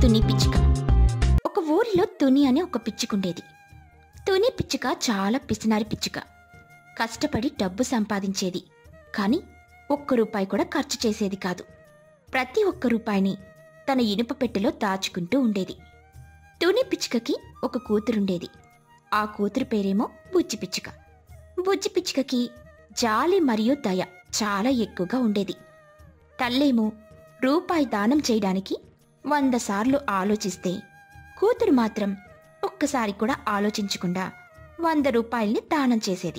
తుని పిచ్చుక ఒక ఊరిలో తుని అని ఒక పిచ్చుకుండేది తుని పిచ్చుక చాలా పిసినారి పిచ్చుక కష్టపడి డబ్బు సంపాదించేది కానీ ఒక్క రూపాయి కూడా ఖర్చు చేసేది కాదు ప్రతి ఒక్క రూపాయిని తన ఇనుప పెట్టెలో దాచుకుంటూ ఉండేది తుని పిచ్చుకకి ఒక కూతురుండేది ఆ కూతురు పేరేమో బుజ్జి పిచ్చుక బుజ్జి పిచ్చుకకి జాలి మరియు దయ చాలా ఎక్కువగా ఉండేది తల్లేమో రూపాయి దానం చేయడానికి వంద సార్లు ఆలోచిస్తే కూతురు మాత్రం ఒక్కసారి కూడా ఆలోచించకుండా వంద రూపాయల్ని దానం చేసేది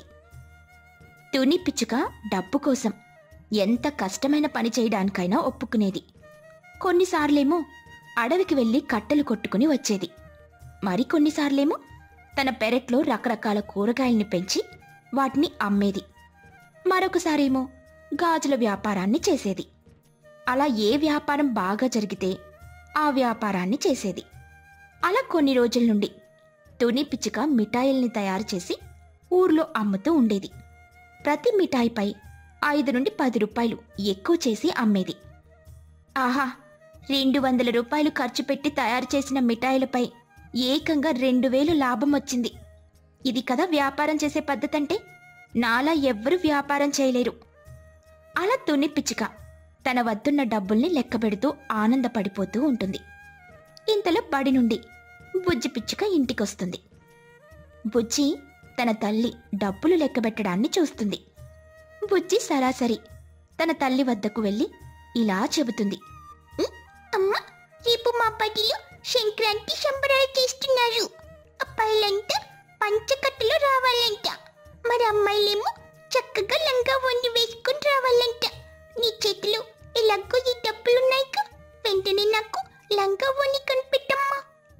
తుని పిచ్చుక డబ్బు కోసం ఎంత కష్టమైన పని చేయడానికైనా ఒప్పుకునేది కొన్నిసార్లేమో అడవికి వెళ్ళి కట్టెలు కొట్టుకుని వచ్చేది మరికొన్నిసార్లేమో తన పెరట్లో రకరకాల కూరగాయల్ని పెంచి వాటిని అమ్మేది మరొకసారేమో గాజుల వ్యాపారాన్ని చేసేది అలా ఏ వ్యాపారం బాగా జరిగితే ఆ వ్యాపారాన్ని చేసేది అలా కొన్ని రోజుల నుండి తుని పిచ్చుక మిఠాయిల్ని తయారు చేసి ఊర్లో అమ్ముతూ ఉండేది ప్రతి మిఠాయిపై ఐదు నుండి పది రూపాయలు ఎక్కువ చేసి అమ్మేది ఆహా రెండు వందల రూపాయలు ఖర్చు పెట్టి తయారు చేసిన మిఠాయిలపై ఏకంగా రెండు వేలు లాభం వచ్చింది ఇది కదా వ్యాపారం చేసే పద్ధతి అంటే నాలా ఎవ్వరూ వ్యాపారం చేయలేరు అలా తుని పిచ్చుక తన వద్దున్న డబ్బుల్ని లెక్కబెడుతూ ఆనందపడిపోతూ ఉంటుంది ఇంతలో బడి నుండి బుజ్జి పిచ్చుక ఇంటికొస్తుంది బుజ్జి తన తల్లి డబ్బులు లెక్కబెట్టడాన్ని చూస్తుంది బుజ్జి సరాసరి తన తల్లి వద్దకు వెళ్ళి ఇలా చెబుతుంది అమ్మా రేపు మా బడిలో సంక్రాంతి సంబరాలు చేస్తున్నారు అబ్బాయిలంతా పంచకట్టులో రావాలంట మరి అమ్మాయిలేమో చక్కగా లంగా వండి వేసుకుని రావాలంట నీ చేతిలో ఎలాగో ఈ డబ్బులున్నాయిగా వెంటనే నాకు లంగా వండి కనిపెట్టమ్మా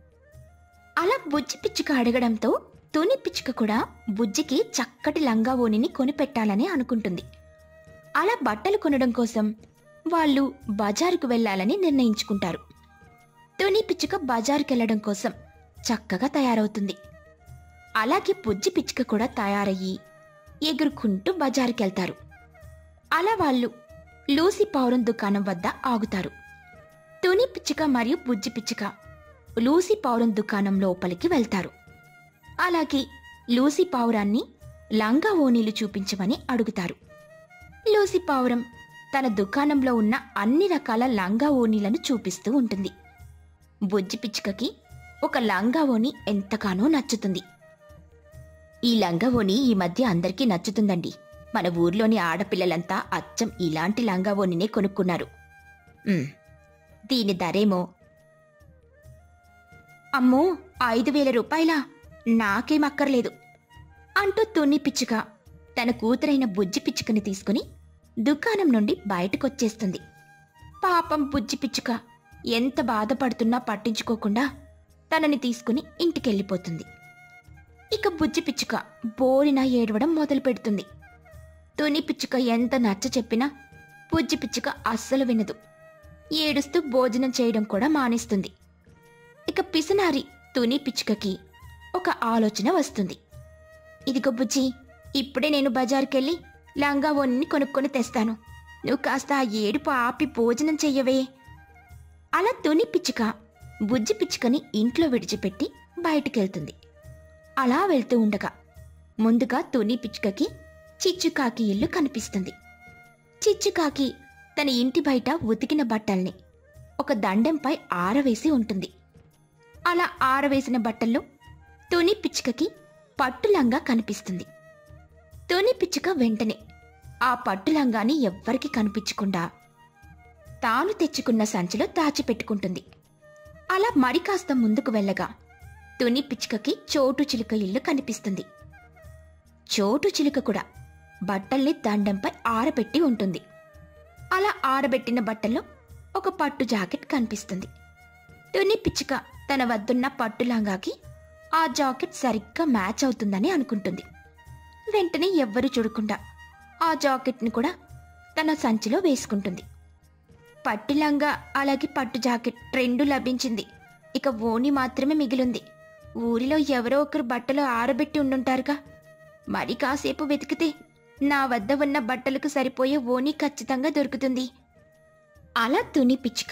అలా బుజ్జి పిచ్చుక అడగడంతో తుని పిచ్చుక కూడా బుజ్జికి చక్కటి లంగా ఓనిని కొనిపెట్టాలని అనుకుంటుంది అలా బట్టలు కొనడం కోసం వాళ్ళు బజారుకు వెళ్ళాలని నిర్ణయించుకుంటారు తుని పిచ్చుక బజారుకి వెళ్ళడం కోసం చక్కగా తయారవుతుంది అలాగే బుజ్జి పిచ్చుక కూడా తయారయ్యి ఎగురుకుంటూ బజారుకి వెళ్తారు అలా వాళ్ళు లూసి పౌరం దుకాణం వద్ద ఆగుతారు తుని పిచ్చుక మరియు బుజ్జి పిచ్చుక లూసి పౌరం దుకాణం లోపలికి వెళ్తారు అలాగే లూసి పావురాన్ని లంగా ఓనీలు చూపించమని అడుగుతారు లూసి పావురం తన దుకాణంలో ఉన్న అన్ని రకాల లంగా ఓనీలను చూపిస్తూ ఉంటుంది బుజ్జి పిచ్చుకకి ఒక లంగా ఓని ఎంతగానో నచ్చుతుంది ఈ లంగా ఓని ఈ మధ్య అందరికీ నచ్చుతుందండి మన ఊర్లోని ఆడపిల్లలంతా అచ్చం ఇలాంటి లంగా ఓనినే కొనుక్కున్నారు ఉమ్, దీని ధరేమో అమ్మో ఐదు వేల రూపాయలా నాకేం అక్కర్లేదు అంటూ తుని పిచ్చుక తన కూతురైన బుజ్జి పిచ్చుకని తీసుకుని దుకాణం నుండి బయటకొచ్చేస్తుంది పాపం బుజ్జి పిచ్చుక ఎంత బాధపడుతున్నా పట్టించుకోకుండా తనని తీసుకుని ఇంటికెళ్ళిపోతుంది ఇక బుజ్జి పిచ్చుక బోరిన ఏడవడం మొదలు పెడుతుంది తుని పిచ్చుక ఎంత నచ్చ చెప్పినా బుజ్జి పిచ్చుక అస్సలు వినదు ఏడుస్తూ భోజనం చేయడం కూడా మానేస్తుంది ఇక పిసనారి తుని పిచ్చుకకి ఒక ఆలోచన వస్తుంది ఇదిగో బుజ్జి ఇప్పుడే నేను బజార్కెళ్ళి లంగా ఓనిని కొనుక్కొని తెస్తాను నువ్వు కాస్త ఆ ఏడుపు ఆపి భోజనం చెయ్యవే అలా తుని పిచ్చుక బుజ్జి పిచ్చుకని ఇంట్లో విడిచిపెట్టి బయటికెళ్తుంది అలా వెళ్తూ ఉండగా ముందుగా తుని పిచ్చుకకి చిచ్చుకాకి ఇల్లు కనిపిస్తుంది చిచ్చుకాకి తన ఇంటి బయట ఉతికిన బట్టల్ని ఒక దండెంపై ఆరవేసి ఉంటుంది అలా ఆరవేసిన బట్టల్లో తుని పిచ్చుకకి పట్టులంగా కనిపిస్తుంది తుని పిచ్చుక వెంటనే ఆ పట్టులంగాని ఎవ్వరికి కనిపించకుండా తాను తెచ్చుకున్న సంచిలో దాచిపెట్టుకుంటుంది అలా మరి కాస్త ముందుకు వెళ్ళగా తుని పిచ్చుకకి చోటు చిలుక ఇల్లు కనిపిస్తుంది చోటు చిలుక కూడా బట్టల్ని దండంపై ఆరబెట్టి ఉంటుంది అలా ఆరబెట్టిన బట్టల్లో ఒక పట్టు జాకెట్ కనిపిస్తుంది తుని పిచ్చుక తన వద్దున్న పట్టు లంగాకి ఆ జాకెట్ సరిగ్గా మ్యాచ్ అవుతుందని అనుకుంటుంది వెంటనే ఎవ్వరూ చూడకుండా ఆ జాకెట్ని కూడా తన సంచిలో వేసుకుంటుంది పట్టు లంగా అలాగే పట్టు జాకెట్ రెండు లభించింది ఇక ఓని మాత్రమే మిగిలింది ఊరిలో ఎవరో ఒకరు బట్టలు ఆరబెట్టి ఉండుంటారుగా మరి కాసేపు వెతికితే నా వద్ద ఉన్న బట్టలకు సరిపోయే ఓని ఖచ్చితంగా దొరుకుతుంది అలా తుని పిచ్చుక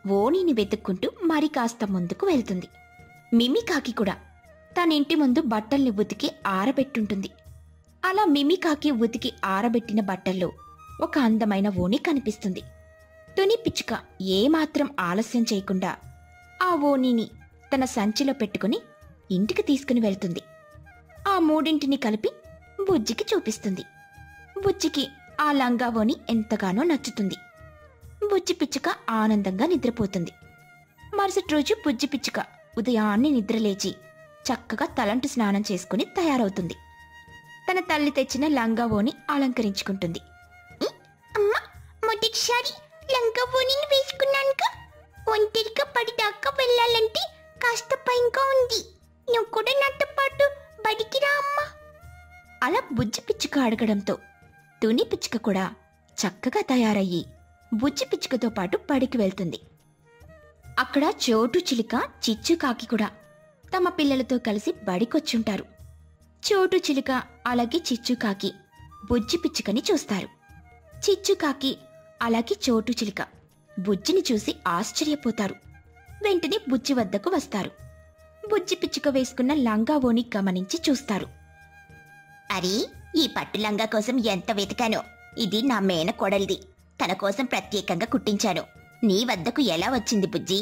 ఓణిని వెతుక్కుంటూ మరి కాస్త ముందుకు వెళ్తుంది మిమి కాకి కూడా తన ఇంటి ముందు బట్టల్ని ఉతికి ఆరబెట్టుంటుంది అలా మిమి కాకి ఉతికి ఆరబెట్టిన బట్టల్లో ఒక అందమైన ఓణి కనిపిస్తుంది తుని పిచ్చుక ఏమాత్రం ఆలస్యం చేయకుండా ఆ ఓణిని తన సంచిలో పెట్టుకుని ఇంటికి తీసుకుని వెళ్తుంది ఆ మూడింటిని కలిపి బుజ్జికి చూపిస్తుంది బుజ్జికి ఆ లంగా ఓణి ఎంతగానో నచ్చుతుంది బుజ్జి పిచ్చుక ఆనందంగా నిద్రపోతుంది మరుసటి రోజు బుజ్జి పిచ్చుక ఉదయాన్నే నిద్రలేచి చక్కగా తలంటు స్నానం చేసుకుని తయారవుతుంది తన తల్లి తెచ్చిన లంగా ఓని అలంకరించుకుంటుంది అమ్మా మొదటిసారి లంగా ఓనిని వేసుకున్నానుగా ఒంటరిగా పడిదాకా వెళ్ళాలంటే కాస్త భయంగా ఉంది నువ్వు కూడా నాతో పాటు బడికి రా అమ్మా అలా బుజ్జి పిచ్చుక అడగడంతో తుని పిచ్చుక కూడా చక్కగా తయారయ్యి బుజ్జి పిచ్చుకతో పాటు బడికి వెళ్తుంది అక్కడ చోటు చిలుక చిచ్చు కాకి కూడా తమ పిల్లలతో కలిసి బడికొచ్చుంటారు చోటు చిలుక అలాగే చిచ్చు కాకి బుజ్జి పిచ్చుకని చూస్తారు చిచ్చు కాకి అలాగే చోటు చిలుక బుజ్జిని చూసి ఆశ్చర్యపోతారు వెంటనే బుజ్జి వద్దకు వస్తారు బుజ్జి పిచ్చుక వేసుకున్న లంగా ఓని గమనించి చూస్తారు అరే ఈ పట్టు లంగా కోసం ఎంత వెతికానో ఇది నా మేన కొడలిది తన కోసం ప్రత్యేకంగా కుట్టించాను నీ వద్దకు ఎలా వచ్చింది బుజ్జి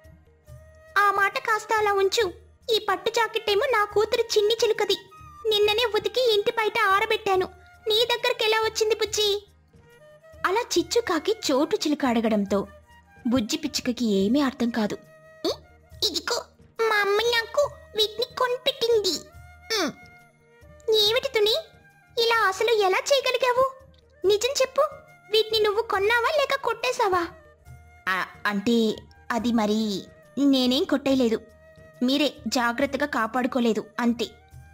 ఆ మాట కాస్త అలా ఉంచు ఈ పట్టు జాకెట్ ఏమో నా కూతురు చిన్ని చిలుకది నిన్ననే ఉతికి ఇంటి బయట ఆరబెట్టాను నీ దగ్గరికి ఎలా వచ్చింది బుజ్జి అలా చిచ్చు కాకి చోటు చిలుక అడగడంతో బుజ్జి పిచ్చుకకి ఏమీ అర్థం కాదు ఇదిగో మా అమ్మ నాకు వీటిని కొనిపెట్టింది ఉమ్, ఏమిటి తుని ఇలా అసలు ఎలా చేయగలిగావు నిజం చెప్పు వీటిని నువ్వు కొన్నావా లేక కొట్టేశావా ఆ, అంటే అది మరి నేనేం కొట్టేయలేదు మీరే జాగ్రత్తగా కాపాడుకోలేదు అంతే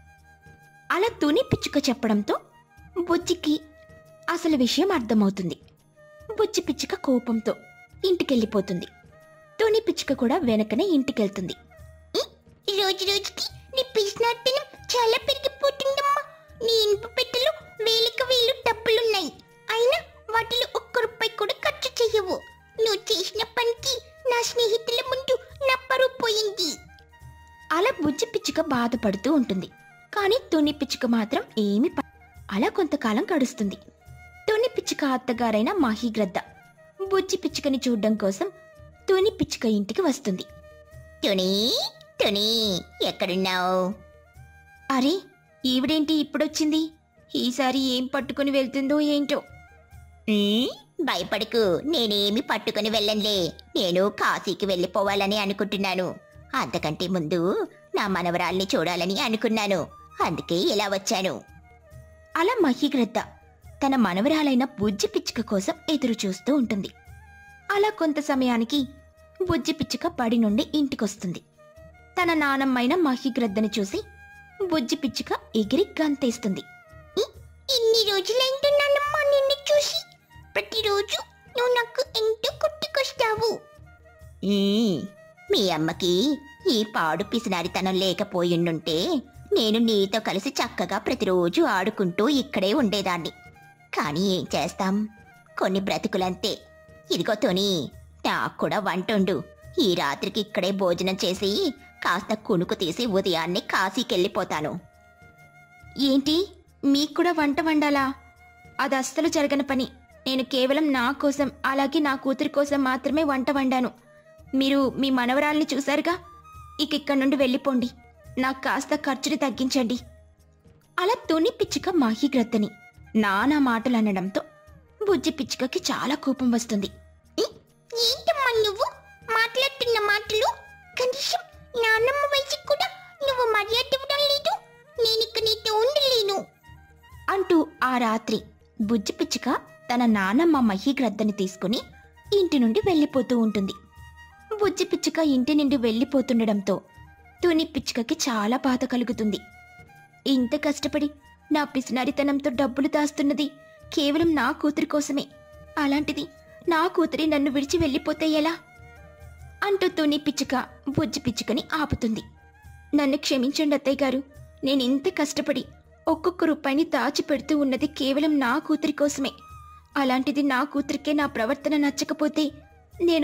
అలా తుని పిచ్చుక చెప్పడంతో బుజ్జికి అసలు విషయం అర్థమవుతుంది బుజ్జి పిచ్చుక కోపంతో ఇంటికెళ్ళిపోతుంది తుని పిచ్చుక కూడా వెనకనే ఇంటికెళ్తుంది రోజు రోజుకి నీ పిసినార్తనం చాలా పెరిగిపోతుందమ్మా నీ ఇనుప పెట్టెలు వేలకు వేలు డబ్బులున్నాయి అయినా వాటిలో ఒక్క రూపాయి కూడా ఖర్చు చెయ్యవు నువ్వు చేసిన పనికి నా స్నేహితుల ముందు నా పరువు పోయింది అలా బుజ్జి పిచ్చుక బాధపడుతూ ఉంటుంది కానీ తుని పిచ్చుక మాత్రం ఏమి ప- అలా కొంతకాలం గడుస్తుంది తుని పిచ్చుక అత్తగారైన మాహిగ్రద్ద బుజ్జి పిచ్చుకని చూడ్డం కోసం తుని పిచ్చుక ఇంటికి వస్తుంది తుని తుని ఎక్కడున్నావు అరే ఈవిడేంటి ఇప్పుడొచ్చింది ఈసారి ఏం పట్టుకుని వెళ్తుందో ఏంటో ఉమ్, భయపడకు నేనేమి పట్టుకుని వెళ్ళనులే నేను కాశీకి వెళ్ళిపోవాలని అనుకుంటున్నాను అంతకంటే ముందు నా మనవరాల్ని చూడాలని అనుకున్నాను అందుకే ఇలా వచ్చాను అలా మహిగ్రద్ద తన మనవరాలైన బుజ్జి పిచ్చుక కోసం ఎదురు చూస్తూ ఉంటుంది అలా కొంత సమయానికి బుజ్జి పిచ్చుక బడి నుండి ఇంటికొస్తుంది తన నానమ్మైన మహిగ్రద్దని చూసి బుజ్జి పిచ్చుక ఎగిరి గంతేస్తుంది ఇన్ని రోజులైంటున్నానమ్మా నిన్ను చూసి ప్రతిరోజు నువ్వు నాకు ఎంతో కొట్టుకొస్తావు మీ అమ్మకి ఈ పాడు పిసినారితనం లేకపోయిండుంటే నేను నీతో కలిసి చక్కగా ప్రతిరోజు ఆడుకుంటూ ఇక్కడే ఉండేదాన్ని కానీ ఏం చేస్తాం కొన్ని బ్రతుకులంతే ఇదిగో తోని నాకు కూడా వంటుండు ఈ రాత్రికి ఇక్కడే భోజనం చేసి కాస్త కునుకు తీసి ఉదయాన్నే కాశీకెళ్ళిపోతాను ఏంటి మీకు కూడా వంట వండాలా అది అస్సలు జరగని పని నేను కేవలం నా కోసం అలాగే నా కూతురి కోసం మాత్రమే వంట వండాను మీరు మీ మనవరాల్ని చూశారుగా ఇక ఇక్కడి నుండి వెళ్ళిపోండి నాకు కాస్త ఖర్చుని తగ్గించండి అలా తుని పిచ్చుక మాహిగ్రద్దని నానా మాటలు అనడంతో బుజ్జి పిచ్చుకకి చాలా కోపం వస్తుంది ఏంటమ్మా నువ్వు మాట్లాడుతున్న మాటలు కనీసం నాన్నమ్మ వయసు కూడా నువ్వు మర్యాద ఇవ్వడం లేదు నేను ఇక నీతో ఉండలేను అంటూ ఆ రాత్రి బుజ్జి పిచ్చుక తన నానమ్మ మహిగ్రద్దని తీసుకుని ఇంటి నుండి వెళ్ళిపోతూ ఉంటుంది బుజ్జి పిచ్చుక ఇంటి నుండి వెళ్ళిపోతుండడంతో తుని పిచ్చుకకి చాలా బాధ కలుగుతుంది ఇంత కష్టపడి నా పిసినారితనంతో డబ్బులు దాస్తున్నది కేవలం నా కూతురి కోసమే అలాంటిది నా కూతురి నన్ను విడిచి వెళ్ళిపోతే ఎలా అంటూ తుని పిచ్చుక బుజ్జి పిచ్చుకని ఆపుతుంది నన్ను క్షమించండి అత్తయ్య గారు నేను ఇంత కష్టపడి ఒక్కొక్క రూపాయిని దాచిపెడుతూ ఉన్నది కేవలం నా కూతురి కోసమే అలాంటిది నా కూతురికే నా ప్రవర్తన నచ్చకపోతే నేను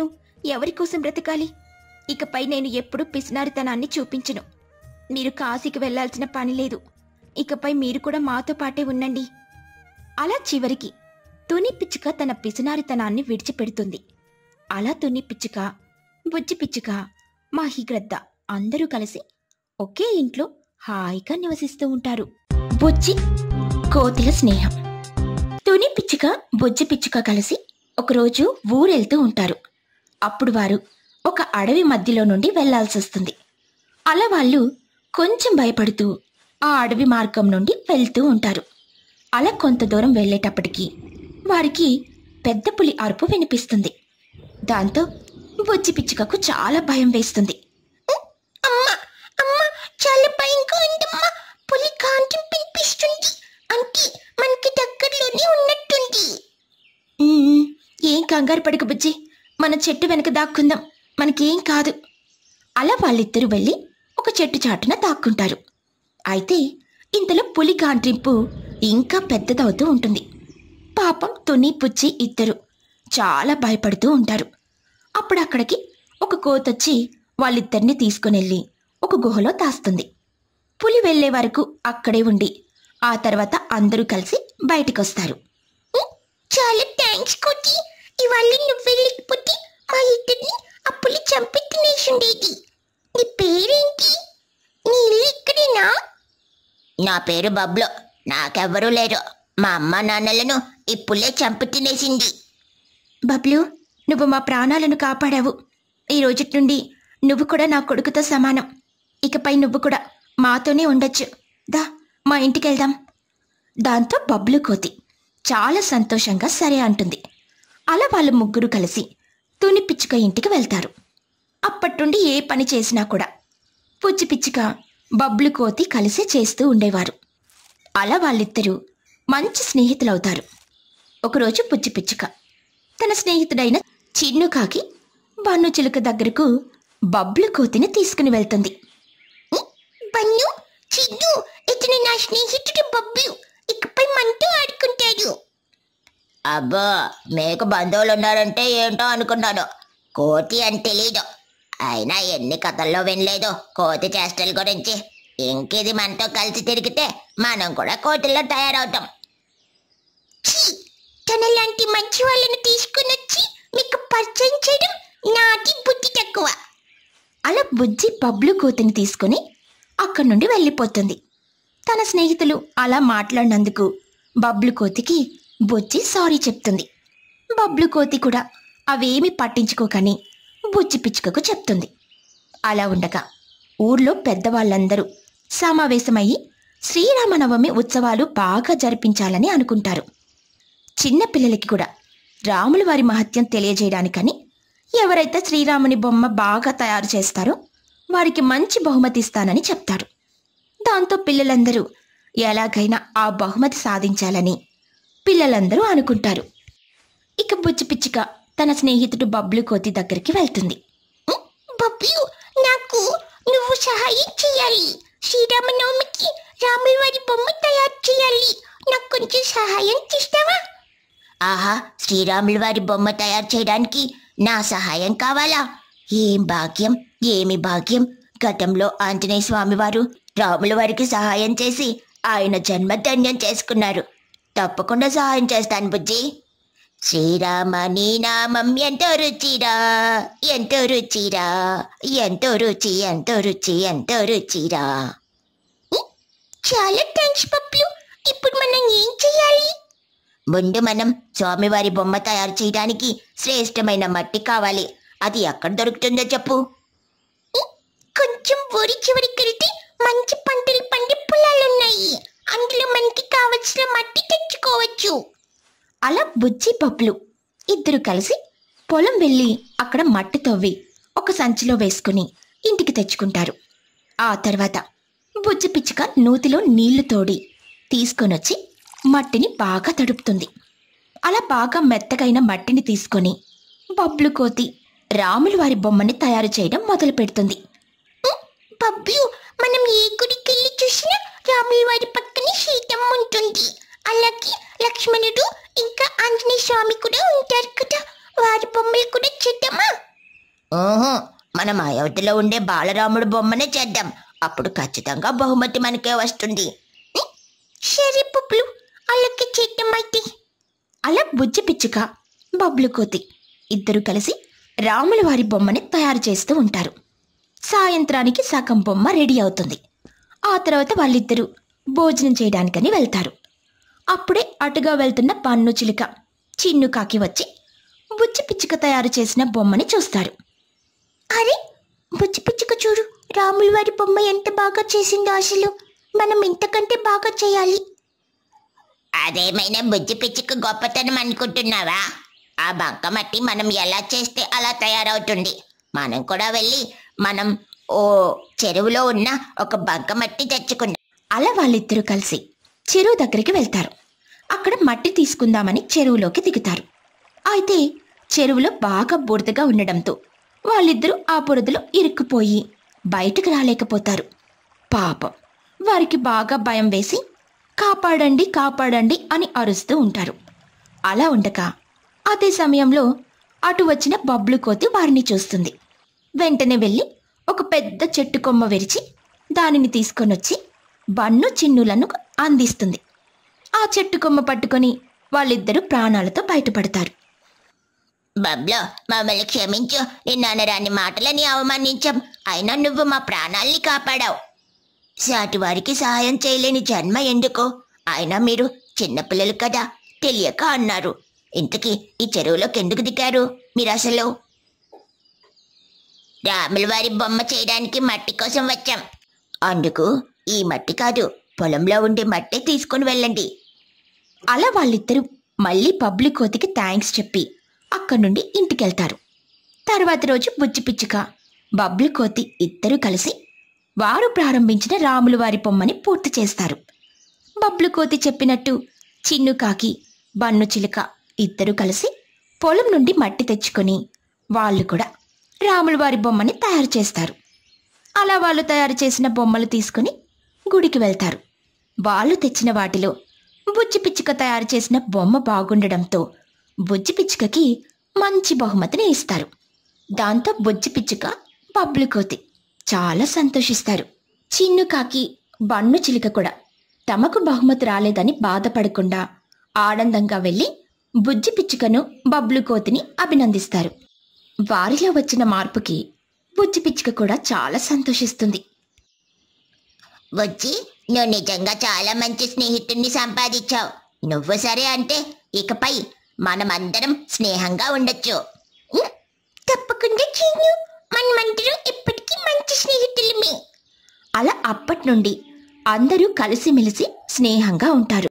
ఎవరి కోసం బ్రతకాలి ఇకపై నేను ఎప్పుడూ పిసినారితనాన్ని చూపించను మీరు కాశీకి వెళ్లాల్సిన పని లేదు ఇకపై మీరు కూడా మాతో పాటే ఉండండి అలా చివరికి తుని పిచ్చుక తన పిసినారితనాన్ని విడిచిపెడుతుంది అలా తుని పిచ్చుక బుజ్జి పిచ్చుక మాహిగ్రద్ద అందరూ కలిసి ఒకే ఇంట్లో హాయిగా నివసిస్తూ ఉంటారు బుజ్జి కోతిల స్నేహం తుని పిచ్చుక బుజ్జి పిచ్చుక కలిసి ఒకరోజు ఊరెళ్తూ ఉంటారు అప్పుడు వారు ఒక అడవి మధ్యలో నుండి వెళ్లాల్సి వస్తుంది అలా వాళ్ళు కొంచెం భయపడుతూ ఆ అడవి మార్గం నుండి వెళ్తూ ఉంటారు అలా కొంత దూరం వెళ్ళేటప్పటికి వారికి పెద్ద పులి అరుపు వినిపిస్తుంది దాంతో బుజ్జి పిచ్చుకకు చాలా భయం వేస్తుంది అమ్మా అమ్మా చాలా భయంగా ఉందమ్మా పులి కాంతి పిలిపిస్తుంది అంటే మనకి దగ్గరలోనే ఉన్నట్టుంది "ఉమ్, ఏం కంగారు పడకు బుజ్జి మన చెట్టు వెనక దాక్కుందాం మనకేం కాదు అలా వాళ్ళిద్దరూ వెళ్ళి ఒక చెట్టు చాటున దాక్కుంటారు అయితే ఇంతలో పులి గాండ్రింపు ఇంకా పెద్దదవుతూ ఉంటుంది పాపం తుని పుచ్చి ఇద్దరు చాలా భయపడుతూ ఉంటారు అప్పుడు అక్కడికి ఒక కోతొచ్చి వాళ్ళిద్దరిని తీసుకునెళ్ళి ఒక గుహలో దాస్తుంది పులి వెళ్ళే వరకు అక్కడే ఉండి ఆ తర్వాత అందరూ కలిసి బయటికొస్తారు చాలా థ్యాంక్స్ కోటి ఇవాళ నువ్వు వెళ్ళకపోతే మా ఇద్దరిని ఆ పులి చంపి తినేసుండేది నీ పేరేంటి నీ ఇల్లు ఇక్కడేనా నా పేరు బబ్లు నాకెవ్వరూ లేరు మా అమ్మ నాన్నలను ఈ పుల్లే చంపి తినేసింది బబ్లు నువ్వు మా ప్రాణాలను కాపాడావు ఈ రోజుటి నుండి నువ్వు కూడా నా కొడుకుతో సమానం ఇకపై నువ్వు కూడా మాతోనే ఉండొచ్చు దా మా ఇంటికి వెళ్దాం దాంతో బబ్లు కోతి చాలా సంతోషంగా సరే అంటుంది అలా వాళ్ళు ముగ్గురు కలిసి తుని పిచ్చుక ఇంటికి వెళ్తారు అప్పటి నుండి ఏ పని చేసినా కూడా పుచ్చి పిచ్చుక బబ్లు కోతి కలిసే చేస్తూ ఉండేవారు అలా వాళ్ళిద్దరూ మంచి స్నేహితులవుతారు ఒకరోజు పుచ్చి పిచ్చుక తన స్నేహితుడైన చిన్ను కాకి బన్ను చిలుక దగ్గరకు బబ్లు కోతిని తీసుకుని వెళ్తుంది బన్ను చిన్ను ఇతను నా స్నేహితుడు బబ్బు ఇకపై మనతో ఆడుకుంటాడు అబ్బో మీకు బంధువులు ఉన్నారంటే ఏంటో అనుకున్నాను కోతి అని తెలీదు అయినా ఎన్ని కథల్లో వినలేదు కోతి చేష్టల గురించి ఇంకిది మనతో కలిసి తిరిగితే మనం కూడా కోతిలో తయారవుతాం తనలాంటి మంచి వాళ్ళని తీసుకుని వచ్చి మీకు పరిచయం చేయడం నాటి బుద్ధి తక్కువ అలా బుజ్జి బబ్లు కోతిని తీసుకుని అక్కడి నుండి వెళ్ళిపోతుంది తన స్నేహితులు అలా మాట్లాడినందుకు బబ్లు కోతికి బుజ్జి సారీ చెప్తుంది బబ్లు కోతి కూడా అవేమి పట్టించుకోకని బుజ్జి పిచ్చుకకు చెప్తుంది అలా ఉండగా ఊర్లో పెద్దవాళ్ళందరూ సమావేశమయ్యి శ్రీరామనవమి ఉత్సవాలు బాగా జరిపించాలని అనుకుంటారు చిన్న పిల్లలకి కూడా రాముల వారి మహత్యం తెలియజేయడానికని ఎవరైతే శ్రీరాముని బొమ్మ బాగా తయారు చేస్తారో వారికి మంచి బహుమతి ఇస్తానని చెప్తారు దాంతో పిల్లలందరూ ఎలాగైనా ఆ బహుమతి సాధించాలని పిల్లలందరూ అనుకుంటారు ఇక బుజ్జి పిచ్చిక తన స్నేహితుడు బబ్లు కోతి దగ్గరికి వెళ్తుంది బబ్లు నాకు నువ్వు సహాయం చేయాలి శ్రీరామనవమికి రాముల వారి బొమ్మ తయారు చేయాలి నాకు కొంచెం సహాయం చేస్తావా ఆహా శ్రీరాముల వారి బొమ్మ తయారు చేయడానికి నా సహాయం కావాలా ఏం భాగ్యం ఏమి భాగ్యం గతంలో ఆంజనేయ స్వామి వారు రాముల వారికి సహాయం చేసి ఆయన జన్మ ధన్యం చేసుకున్నారు తప్పకుండా సహాయం చేస్తాను బుజ్జి శ్రీరామ నీ నామం ఎంతో రుచిరా ఎంతో రుచిరా ఎంతో రుచి ఎంతో రుచి ఎంతో రుచిరా చాలా థ్యాంక్స్ పప్లు ఇప్పుడు మనం ఏం చేయాలి ముందు మనం స్వామివారి బొమ్మ తయారు చేయడానికి శ్రేష్టమైన మట్టి కావాలి అది ఎక్కడ దొరుకుతుందో చెప్పు కొంచెం ఊరి చివరికి వెళ్తే మంచి పంటలు పండే పొలాలున్నాయి అందులో మనకి కావలసిన మట్టి తెచ్చుకోవచ్చు అలా బుజ్జి బబ్లు ఇద్దరు కలిసి పొలం వెళ్ళి అక్కడ మట్టి తవ్వి ఒక సంచిలో వేసుకుని ఇంటికి తెచ్చుకుంటారు ఆ తర్వాత బుజ్జి పిచ్చుక నూతిలో నీళ్లు తోడి తీసుకొనొచ్చి మట్టిని బాగా తడుపుతుంది అలా బాగా మెత్తగైన మట్టిని తీసుకొని బబ్లు కోతి రాముల వారి బొమ్మని తయారు చేయడం మొదలు పెడుతుంది పబ్బు మనం ఏ గుడికి వెళ్ళి చూసినా రాముల వారి పక్కనే సీతమ్మ ఉంటుంది అలాగే లక్ష్మణుడు ఇంకా ఆంజనేయ స్వామి కూడా ఉంటారు కదా వారి బొమ్మలు కూడా చేద్దామా ఓహో మనం అయోధ్యలో ఉండే బాలరాముడు బొమ్మనే చేద్దాం అప్పుడు ఖచ్చితంగా బహుమతి మనకే వస్తుంది సరే పుప్లు అలాగే చేద్దామైతే అలా బుజ్జి పిచ్చుక బబ్లు కోతి ఇద్దరు కలిసి రాముల వారి బొమ్మని తయారు చేస్తూ ఉంటారు సాయంత్రానికి సగం బొమ్మ రెడీ అవుతుంది ఆ తర్వాత వాళ్ళిద్దరూ భోజనం చేయడానికని వెళ్తారు అప్పుడే అటుగా వెళ్తున్న పన్ను చిలుక చిన్ను కాకి వచ్చి బుజ్జి పిచ్చుక తయారు చేసిన బొమ్మని చూస్తారు అరే బుజ్జి పిచ్చుక చూడు రాముల వారి బొమ్మ ఎంత బాగా చేసిందో అసలు మనం ఇంతకంటే బాగా చేయాలి అదేమైనా బుజ్జి పిచ్చుక గొప్పతనం అనుకుంటున్నావా ఆ బంకమట్టి మనం ఎలా చేస్తే అలా తయారవుతుంది మనం కూడా వెళ్ళి మనం ఓ చెరువులో ఉన్న ఒక బంకమట్టి తెచ్చుకుందాం అలా వాళ్ళిద్దరూ కలిసి చెరువు దగ్గరికి వెళ్తారు అక్కడ మట్టి తీసుకుందామని చెరువులోకి దిగుతారు అయితే చెరువులో బాగా బురదగా ఉండడంతో వాళ్ళిద్దరూ ఆ బురదలో ఇరుక్కుపోయి బయటకు రాలేకపోతారు పాపం వారికి బాగా భయం వేసి కాపాడండి కాపాడండి అని అరుస్తూ ఉంటారు అలా ఉండగా అదే సమయంలో అటు వచ్చిన బబ్లు కోతి వారిని చూస్తుంది వెంటనే వెళ్ళి ఒక పెద్ద చెట్టు కొమ్మ విరిచి దానిని తీసుకొనొచ్చి బన్ను చిన్నులను అందిస్తుంది ఆ చెట్టు కొమ్మ పట్టుకొని వాళ్ళిద్దరూ ప్రాణాలతో బయటపడతారు బబ్లో మమ్మల్ని క్షమించు నిన్న అనరాని మాటలని అవమానించాం అయినా నువ్వు మా ప్రాణాల్ని కాపాడావు సాటి వారికి సహాయం చేయలేని జన్మ ఎందుకు అయినా మీరు చిన్నపిల్లలు కదా తెలియక అన్నారు ఇంతకీ ఈ చెరువులోకి ఎందుకు దిగారు మీరు అసలు రాముల వారి బొమ్మ చేయడానికి మట్టి కోసం వచ్చాం అందుకు ఈ మట్టి కాదు పొలంలో ఉండే మట్టే తీసుకుని వెళ్ళండి అలా వాళ్ళిద్దరూ మళ్ళీ పబ్లిక్ కోతికి థ్యాంక్స్ చెప్పి అక్కడి నుండి ఇంటికెళ్తారు తర్వాత రోజు బుజ్జి పిచ్చుక బబ్లు కోతి ఇద్దరూ కలిసి వారు ప్రారంభించిన రాముల వారి బొమ్మని పూర్తి చేస్తారు బబ్లు కోతి చెప్పినట్టు చిన్ను కాకి బన్ను చిలుక ఇద్దరూ కలిసి పొలం నుండి మట్టి తెచ్చుకొని వాళ్ళు కూడా రాముల వారి బొమ్మని తయారు చేస్తారు అలా వాళ్ళు తయారు చేసిన బొమ్మలు తీసుకుని గుడికి వెళ్తారు వాళ్ళు తెచ్చిన వాటిలో బుజ్జి పిచ్చుక తయారు చేసిన బొమ్మ బాగుండడంతో బుజ్జి పిచ్చుకకి మంచి బహుమతిని ఇస్తారు దాంతో బుజ్జి పిచ్చుక బబ్లు కోతి చాలా సంతోషిస్తారు చిన్ను కాకి బన్ను చిలుక కూడా తమకు బహుమతి రాలేదని బాధపడకుండా ఆనందంగా వెళ్ళి బుజ్జి పిచ్చుకను బబ్లు కోతిని అభినందిస్తారు వారిలో వచ్చిన మార్పుకి బుజ్జి పిచ్చుక కూడా చాలా సంతోషిస్తుంది వచ్చి నువ్వు నిజంగా చాలా మంచి స్నేహితుడిని సంపాదించావు నువ్వు సరే అంటే ఇకపై మనమందరం స్నేహంగా ఉండొచ్చు తప్పకుండా చీను మనమందరం ఇప్పటికీ మంచి స్నేహితులమే అలా అప్పటి నుండి అందరూ కలిసిమెలిసి స్నేహంగా ఉంటారు